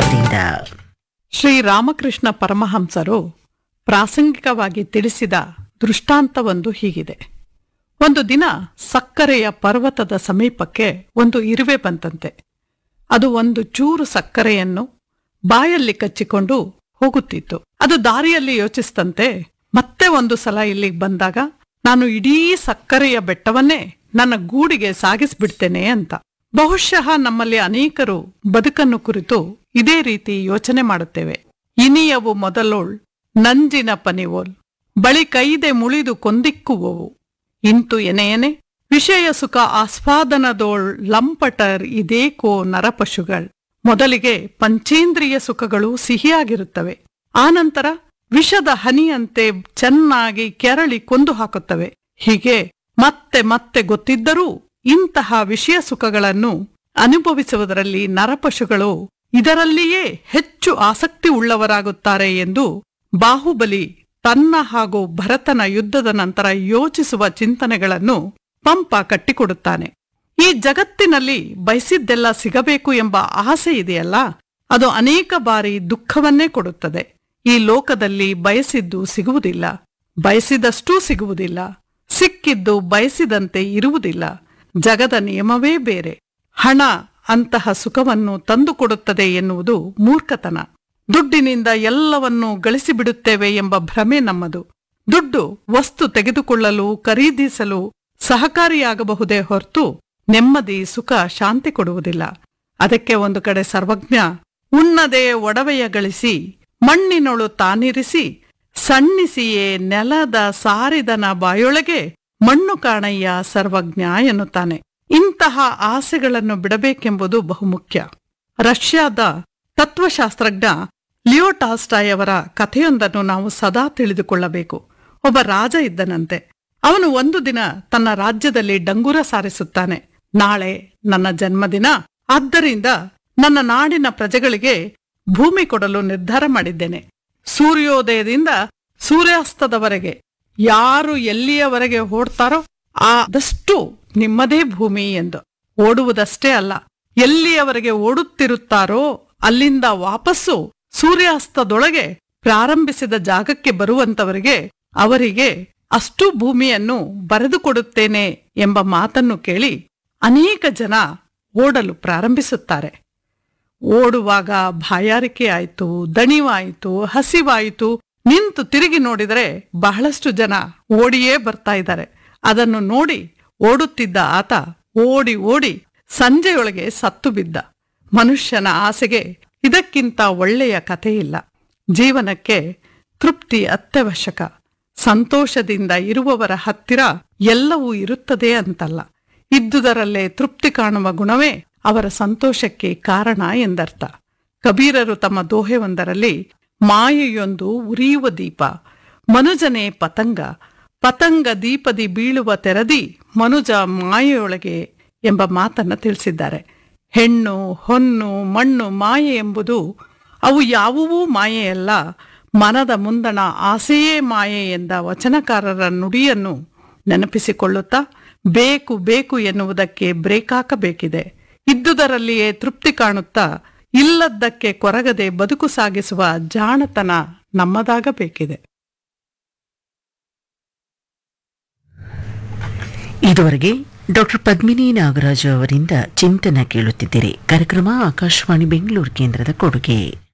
ಅವರಿಂದ ಶ್ರೀರಾಮಕೃಷ್ಣ ಪರಮಹಂಸರು ಪ್ರಾಸಂಗಿಕವಾಗಿ ತಿಳಿಸಿದ ದೃಷ್ಟಾಂತವೊಂದು ಹೀಗಿದೆ ಒಂದು ದಿನ ಸಕ್ಕರೆಯ ಪರ್ವತದ ಸಮೀಪಕ್ಕೆ ಒಂದು ಇರುವೆ ಬಂತಂತೆ ಅದು ಒಂದು ಚೂರು ಸಕ್ಕರೆಯನ್ನು ಬಾಯಲ್ಲಿ ಕಚ್ಚಿಕೊಂಡು ಹೋಗುತ್ತಿತ್ತು ಅದು ದಾರಿಯಲ್ಲಿ ಯೋಚಿಸ್ತಂತೆ ಮತ್ತೆ ಒಂದು ಸಲ ಇಲ್ಲಿಗೆ ಬಂದಾಗ ನಾನು ಇಡೀ ಸಕ್ಕರೆಯ ಬೆಟ್ಟವನ್ನೇ ನನ್ನ ಗೂಡಿಗೆ ಸಾಗಿಸ್ಬಿಡ್ತೇನೆ ಅಂತ ಬಹುಶಃ ನಮ್ಮಲ್ಲಿ ಅನೇಕರು ಬದುಕನ್ನು ಕುರಿತು ಇದೇ ರೀತಿ ಯೋಚನೆ ಮಾಡುತ್ತೇವೆ ಇನಿಯವು ಮೊದಲೋಳ್ ನಂಜಿನ ಪನಿವೋಲ್ ಬಳಿ ಕೈದೆ ಮುಳಿದು ಕೊಂದಿಕ್ಕುವವು ಇಂತು ಎನೆಯನೆ ವಿಷಯ ಸುಖ ಆಸ್ವಾದನದೋಳ್ ಲಂಪಟರ್ ಇದೇಕೋ ನರಪಶುಗಳ್ ಮೊದಲಿಗೆ ಪಂಚೇಂದ್ರಿಯ ಸುಖಗಳು ಸಿಹಿಯಾಗಿರುತ್ತವೆ ಆನಂತರ ವಿಷದ ಹನಿಯಂತೆ ಚೆನ್ನಾಗಿ ಕೆರಳಿ ಕೊಂದು ಹಾಕುತ್ತವೆ ಹೀಗೆ ಮತ್ತೆ ಮತ್ತೆ ಗೊತ್ತಿದ್ದರೂ ಇಂತಹ ವಿಷಯ ಸುಖಗಳನ್ನು ಅನುಭವಿಸುವುದರಲ್ಲಿ ನರಪಶುಗಳು ಇದರಲ್ಲಿಯೇ ಹೆಚ್ಚು ಆಸಕ್ತಿ ಉಳ್ಳವರಾಗುತ್ತಾರೆ ಎಂದು ಬಾಹುಬಲಿ ತನ್ನ ಹಾಗೂ ಭರತನ ಯುದ್ಧದ ನಂತರ ಯೋಚಿಸುವ ಚಿಂತನೆಗಳನ್ನು ಪಂಪ ಕಟ್ಟಿಕೊಡುತ್ತಾನೆ ಈ ಜಗತ್ತಿನಲ್ಲಿ ಬಯಸಿದ್ದೆಲ್ಲ ಸಿಗಬೇಕು ಎಂಬ ಆಸೆ ಇದೆಯಲ್ಲ ಅದು ಅನೇಕ ಬಾರಿ ದುಃಖವನ್ನೇ ಕೊಡುತ್ತದೆ ಈ ಲೋಕದಲ್ಲಿ ಬಯಸಿದ್ದು ಸಿಗುವುದಿಲ್ಲ ಬಯಸಿದಷ್ಟೂ ಸಿಗುವುದಿಲ್ಲ ಸಿಕ್ಕಿದ್ದು ಬಯಸಿದಂತೆ ಇರುವುದಿಲ್ಲ ಜಗದ ನಿಯಮವೇ ಬೇರೆ ಹಣ ಅಂತಹ ಸುಖವನ್ನು ತಂದುಕೊಡುತ್ತದೆ ಎನ್ನುವುದು ಮೂರ್ಖತನ ದುಡ್ಡಿನಿಂದ ಎಲ್ಲವನ್ನೂ ಗಳಿಸಿಬಿಡುತ್ತೇವೆ ಎಂಬ ಭ್ರಮೆ ನಮ್ಮದು ದುಡ್ಡು ವಸ್ತು ತೆಗೆದುಕೊಳ್ಳಲು ಖರೀದಿಸಲು ಸಹಕಾರಿಯಾಗಬಹುದೇ ಹೊರತು ನೆಮ್ಮದಿ ಸುಖ ಶಾಂತಿ ಕೊಡುವುದಿಲ್ಲ ಅದಕ್ಕೆ ಒಂದು ಕಡೆ ಸರ್ವಜ್ಞ ಉಣ್ಣದೆ ಒಡವೆಯ ಗಳಿಸಿ ಮಣ್ಣಿನೊಳು ತಾನಿರಿಸಿ ಸಣ್ಣಿಸಿಯೇ ನೆಲದ ಸಾರಿದನ ಬಾಯೊಳಗೆ ಮಣ್ಣು ಕಾಣಯ್ಯ ಸರ್ವಜ್ಞ ಎನ್ನುತ್ತಾನೆ ಇಂತಹ ಆಸೆಗಳನ್ನು ಬಿಡಬೇಕೆಂಬುದು ಬಹುಮುಖ್ಯ ರಷ್ಯಾದ ತತ್ವಶಾಸ್ತ್ರಜ್ಞ ಲಿಯೋ ಟಾಲ್ಸ್ಟಾಯ್ ಅವರ ಕಥೆಯೊಂದನ್ನು ನಾವು ಸದಾ ತಿಳಿದುಕೊಳ್ಳಬೇಕು ಒಬ್ಬ ರಾಜ ಇದ್ದನಂತೆ ಅವನು ಒಂದು ದಿನ ತನ್ನ ರಾಜ್ಯದಲ್ಲಿ ಡಂಗುರ ಸಾರಿಸುತ್ತಾನೆ ನಾಳೆ ನನ್ನ ಜನ್ಮದಿನ ಆದ್ದರಿಂದ ನನ್ನ ನಾಡಿನ ಪ್ರಜೆಗಳಿಗೆ ಭೂಮಿ ಕೊಡಲು ನಿರ್ಧಾರ ಮಾಡಿದ್ದೇನೆ ಸೂರ್ಯೋದಯದಿಂದ ಸೂರ್ಯಾಸ್ತದವರೆಗೆ ಯಾರು ಎಲ್ಲಿಯವರೆಗೆ ಓಡ್ತಾರೋ ಆದಷ್ಟು ನಿಮ್ಮದೇ ಭೂಮಿ ಎಂದು ಓಡುವುದಷ್ಟೇ ಅಲ್ಲ ಎಲ್ಲಿಯವರೆಗೆ ಓಡುತ್ತಿರುತ್ತಾರೋ ಅಲ್ಲಿಂದ ವಾಪಸ್ಸು ಸೂರ್ಯಾಸ್ತದೊಳಗೆ ಪ್ರಾರಂಭಿಸಿದ ಜಾಗಕ್ಕೆ ಬರುವಂತವರಿಗೆ ಅವರಿಗೆ ಅಷ್ಟು ಭೂಮಿಯನ್ನು ಬರೆದುಕೊಡುತ್ತೇನೆ ಎಂಬ ಮಾತನ್ನು ಕೇಳಿ ಅನೇಕ ಜನ ಓಡಲು ಪ್ರಾರಂಭಿಸುತ್ತಾರೆ ಓಡುವಾಗ ಬಾಯಾರಿಕೆ ಆಯಿತು ದಣಿವಾಯಿತು ಹಸಿವಾಯಿತು ನಿಂತು ತಿರುಗಿ ನೋಡಿದರೆ ಬಹಳಷ್ಟು ಜನ ಓಡಿಯೇ ಬರ್ತಾ ಇದ್ದಾರೆ ಅದನ್ನು ನೋಡಿ ಓಡುತ್ತಿದ್ದ ಆತ ಓಡಿ ಓಡಿ ಸಂಜೆಯೊಳಗೆ ಸತ್ತು ಬಿದ್ದ ಮನುಷ್ಯನ ಆಸೆಗೆ ಇದಕ್ಕಿಂತ ಒಳ್ಳೆಯ ಕಥೆಯಿಲ್ಲ ಜೀವನಕ್ಕೆ ತೃಪ್ತಿ ಅತ್ಯವಶ್ಯಕ ಸಂತೋಷದಿಂದ ಇರುವವರ ಹತ್ತಿರ ಎಲ್ಲವೂ ಇರುತ್ತದೆ ಅಂತಲ್ಲ ಇದ್ದುದರಲ್ಲೇ ತೃಪ್ತಿ ಕಾಣುವ ಗುಣವೇ ಅವರ ಸಂತೋಷಕ್ಕೆ ಕಾರಣ ಎಂದರ್ಥ ಕಬೀರರು ತಮ್ಮ ದೋಹೆಯೊಂದರಲ್ಲಿ ಮಾಯೆಯೊಂದು ಉರಿಯುವ ದೀಪ ಮನುಜನೇ ಪತಂಗ ಪತಂಗ ದೀಪದಿ ಬೀಳುವ ತೆರದಿ ಮನುಜ ಮಾಯೆಯೊಳಗೆ ಎಂಬ ಮಾತನ್ನ ತಿಳಿಸಿದ್ದಾರೆ ಹೆಣ್ಣು ಹೊನ್ನು ಮಣ್ಣು ಮಾಯೆ ಎಂಬುದು ಅವು ಯಾವುವೂ ಮಾಯೆಯಲ್ಲ ಮನದ ಮುಂದಣ ಆಸೆಯೇ ಮಾಯೆ ಎಂದ ವಚನಕಾರರ ನುಡಿಯನ್ನು ನೆನಪಿಸಿಕೊಳ್ಳುತ್ತಾ ಬೇಕು ಬೇಕು ಎನ್ನುವುದಕ್ಕೆ ಬ್ರೇಕ್ ಹಾಕಬೇಕಿದೆ ಇದ್ದುದರಲ್ಲಿಯೇ ತೃಪ್ತಿ ಕಾಣುತ್ತಾ ಇಲ್ಲದ್ದಕ್ಕೆ ಕೊರಗದೆ ಬದುಕು ಸಾಗಿಸುವ ಜಾಣತನ ನಮ್ಮದಾಗಬೇಕಿದೆ ಇದುವರೆಗೆ ಡಾಕ್ಟರ್ ಪದ್ಮಿನಿ ನಾಗರಾಜು ಅವರಿಂದ ಚಿಂತನ ಕೇಳುತ್ತಿದ್ದೀರಿ ಕಾರ್ಯಕ್ರಮ ಆಕಾಶವಾಣಿ ಬೆಂಗಳೂರು ಕೇಂದ್ರದ ಕೊಡುಗೆ